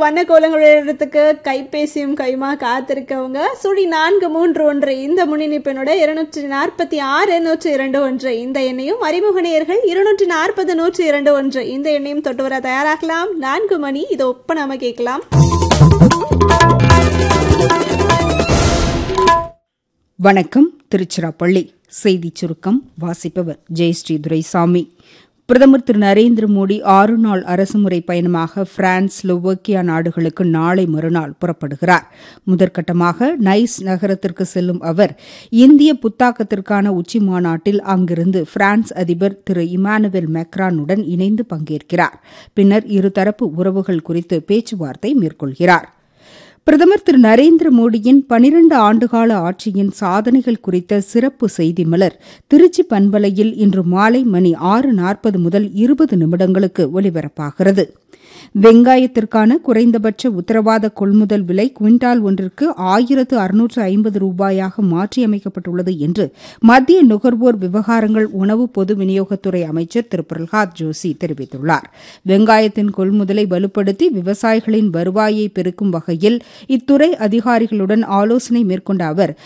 வண்ண கோலங்கள் எழுதுறதுக்கு கைபேசியும் கைமா காத்திருக்கவங்க சுழி நான்கு மூன்று ஒன்று இந்த முன்னிணைப்பினோட இருநூற்றி நாற்பத்தி ஆறு நூற்றி இரண்டு ஒன்று இந்த எண்ணையும் அறிமுக நேயர்கள் இருநூற்றி நாற்பது நூற்றி இரண்டு ஒன்று இந்த எண்ணையும் தொட்டு வர தயாராகலாம் நான்கு மணி இதை ஒப்ப நாம கேட்கலாம் வணக்கம் திருச்சிராப்பள்ளி செய்திச் சுருக்கம் வாசிப்பவர் ஜெயஸ்ரீ துரைசாமி பிரதமர் திரு நரேந்திர மோடி ஆறு நாள் அரசுமுறை பயணமாக பிரான்ஸ் ஸ்லோவோக்கியா நாடுகளுக்கு நாளை மறுநாள் புறப்படுகிறார் முதற்கட்டமாக நைஸ் நகரத்திற்கு செல்லும் அவர் இந்திய புத்தாக்கத்திற்கான உச்சி மாநாட்டில் அங்கிருந்து பிரான்ஸ் அதிபர் திரு இமானுவேல் மேக்ரானுடன் இணைந்து பங்கேற்கிறார் பின்னர் இருதரப்பு உறவுகள் குறித்து பேச்சுவார்த்தை மேற்கொள்கிறார் பிரதமர் திரு நரேந்திர மோடியின் பனிரண்டு ஆண்டுகால ஆட்சியின் சாதனைகள் குறித்த சிறப்பு செய்தி மலர் திருச்சி பண்பலையில் இன்று மாலை மணி ஆறு நாற்பது முதல் இருபது நிமிடங்களுக்கு ஒலிபரப்பாகிறது வெங்காயத்திற்கான குறைந்தபட்ச உத்தரவாத கொள்முதல் விலை குவிண்டால் ஒன்றிற்கு ஆயிரத்து அறுநூற்று ஐம்பது ரூபாயாக மாற்றியமைக்கப்பட்டுள்ளது என்று மத்திய நுகர்வோர் விவகாரங்கள் உணவு பொது விநியோகத்துறை அமைச்சர் திரு பிரகலாத் ஜோஷி தெரிவித்துள்ளார் வெங்காயத்தின் கொள்முதலை வலுப்படுத்தி விவசாயிகளின் வருவாயை பெருக்கும் வகையில் இத்துறை அதிகாரிகளுடன் ஆலோசனை மேற்கொண்ட அவர்